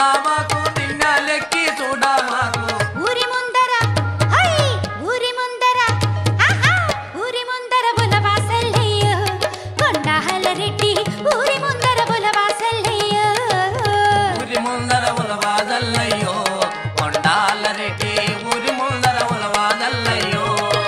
తుందామాకు తిన్నెలెక్కి చూడమాకు ఊరి ముందర హై ఊరి ముందర ఆహా ఊరి ముందర బులవాసల్లయ్య కొండహల రెడ్డి ఊరి ముందర బులవాసల్లయ్య ఊరి ముందర ఉలవాదల్లయ్యో కొండాల రెడ్డి ఊరి ముందర ఉలవాదల్లయ్యో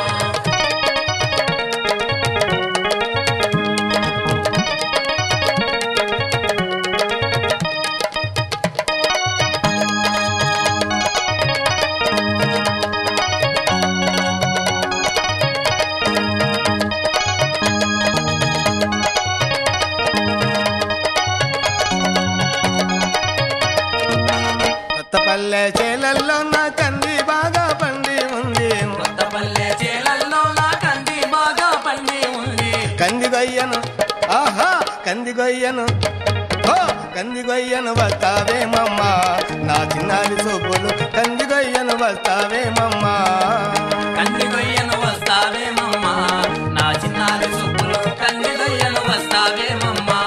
కొత్తపల్లె చేలల్లో నా కంది బాగా పండి ఉంది కొత్తపల్లె చేలల్లో నా కంది బాగా పండి ఉంది కంది గొయ్యను ఆహా కంది గొయ్యను హో కంది గొయ్యను వస్తావేమమ్మ నా చిన్నారి చూపులు కంది గొయ్యను వస్తావేమమ్మ కంది గొయ్యను వస్తావేమమ్మా నా చిన్నారి సుప్పులు కంది గొయ్యను వస్తావేమమ్మా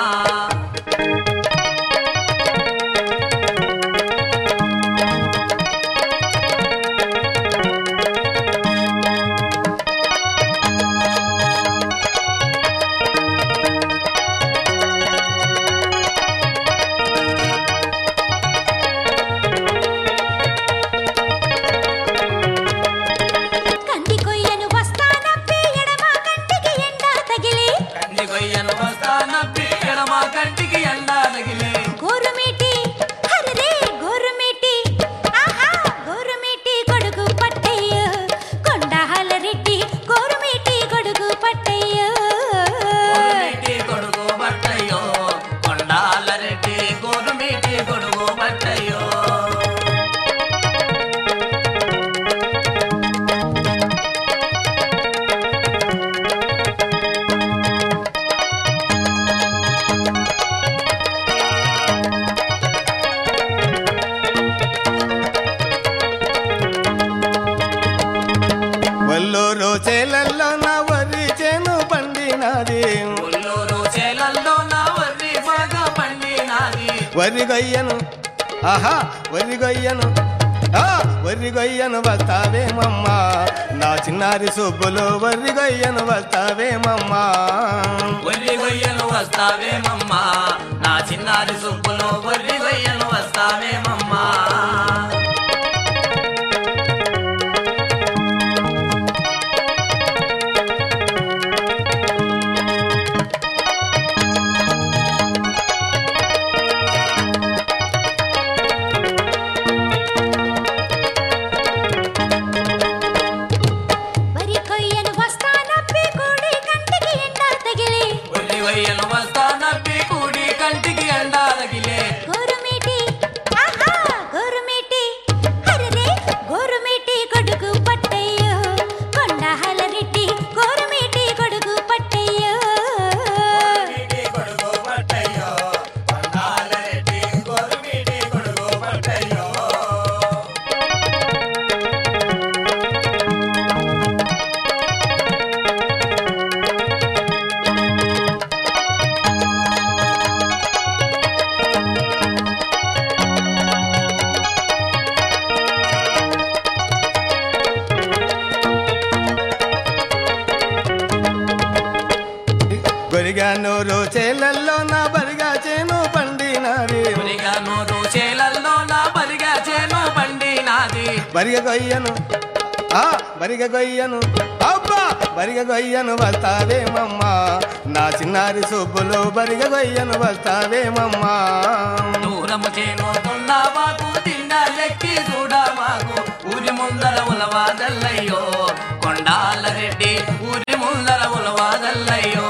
కంది కొయ్యను వస్తానప్పి ఎడమ కంటికి ఎండ తగిలి కంది గొయ్యను వస్తానప్పి ఎడమ కంటికి ఎండ తగిలే గోరుమీటి హరరే గోరుమీటి ఆహా గోరుమీటి గొడుగు పట్టయ్య కొండహల రెడ్డి గోరుమీటి గొడుగు పట్టయ్య గోరుమీటి గొడుగు బట్టయ్యో కొండాల రెడ్డి గోరుమీటి గొడుగు బట్టయ్యో వల్లూరు చేలల్లో నా వరి చేను పండినది ఉల్లూరు చేలల్లో నా వర్రి బాగా పండినాది వరి గొయ్యను ఆహా వరి గొయ్యను ఆ వరి గొయ్యను వస్తావేమమ్మ నా చిన్నారి సుబ్బులు వరి గొయ్యను వస్తావేమమ్మ వర్రి గొయ్యను వస్తావేమమ్మా నా చిన్నారి సుప్పులు వర్రి గొయ్యను వస్తావేమమ్మా వరి కొయ్యను వస్తానప్పి కూడి కంటికి ఎండ తగిలి వర్రి గొయ్యను వస్తానప్పి కూడి కంటికి ఎండా తగిలే గోరుమీటి ఆహా గోరుమీటి హరరే గోరుమీటి గొడుగు పట్టయ్య కొండహల రెడ్డి గోరుమీటి గొడుగు పట్టయ్య గోరుమీటి గొడుగు పట్టయ్యో కొండాల రెడ్డి గోరుమీటి గొడుగు పట్టయ్యో గొరిగానూరు చేలల్లో నా బరిగా చేను పండినది బరిగా నూరు చేలల్లో నా బరిగా చేను పండినాది బరిగ గొయ్యను ఆ బరిగ గొయ్యను అబ్బా బరిగ గొయ్యను వస్తావేమమ్మ నా చిన్నారి సుబ్బులు బరిగ గొయ్యను వస్తావేమమ్మా దూరము చేను తుందామాకు తిన్నెలెక్కి చూడమాకు ఊరి ముందర ఉలవాదల్లయ్యో కొండాల రెడ్డి ఊరి ముందర ఉలవాదల్లయ్యో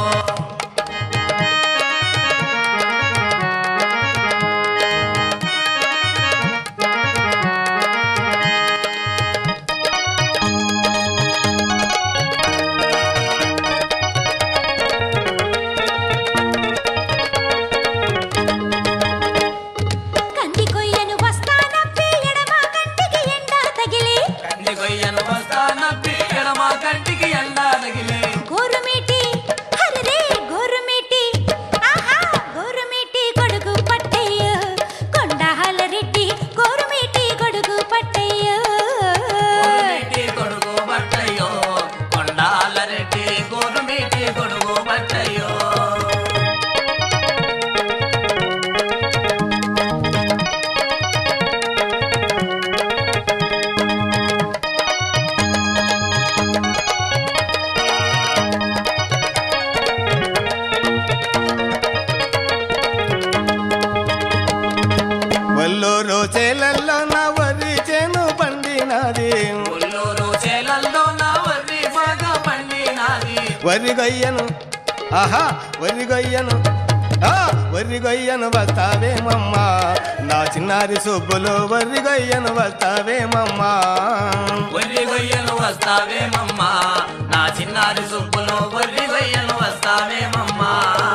కంది కొయ్యను వస్తానప్పి ఎడమ కంటికి ఎండ తగిలి కంది గొయ్యను వస్తానప్పి ఎడమ కంటికి ఎండా వరి గొయ్యను ఆహా వరి గొయ్యను ఆ వరి గొయ్యను వస్తావేమమ్మా నా చిన్నారి సుబ్బులు వరి గొయ్యను వస్తావేమమ్మా ఒర్రి గొయ్యను వస్తావేమమ్మా నా చిన్నారి సుబ్బులు ఒర్రి గొయ్యను వస్తావేమమ్మా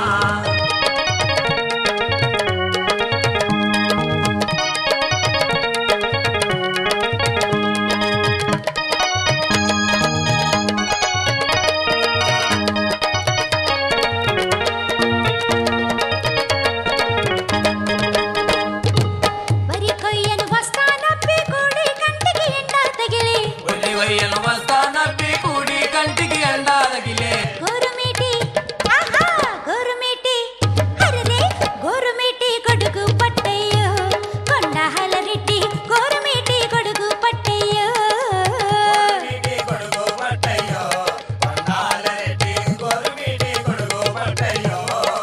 వరి కొయ్యను వస్తానప్పి కూడి కంటికి ఎండ తగిలి ఒర్రి గొయ్యను వస్తానప్పి కూడి కంటికి ఎండా తగిలే గోరుమీటి ఆహా గోరుమీటి అరెరే గోరుమీటి కొడుకు పట్టయ్యో కొండ హలరెడ్డి గోరుమీటి కొడుకు పట్టయ్యో కొడుకు పట్టయ్యో కొండాలరెడ్డి గొర్రెమిటి కొడుకు పట్టయ్యో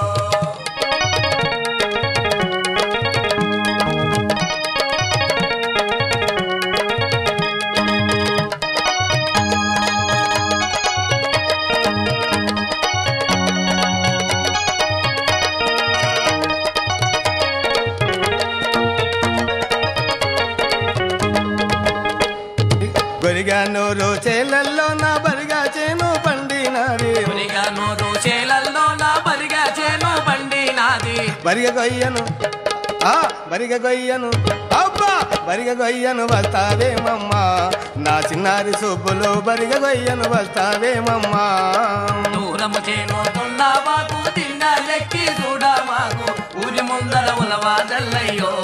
గొరిగా నోరు చేలల్లో నా బరిగా చేను పండినాది బరిగా నోరు చేలల్లో నా బరిగా చేను బండి నాది బరిగ గొయ్యను ఆ బరిగ గొయ్యను అబ్బా బరిగ గొయ్యను వస్తావేమమ్మా నా చిన్నారి సుబ్బులు బరిగ గొయ్యను వస్తావేమమ్మా దూరము చేనుతున్నా మాకు తిన్న లెక్కి చూడ మాకు ఊరి ముందర ఉలవాదల్లయ్యో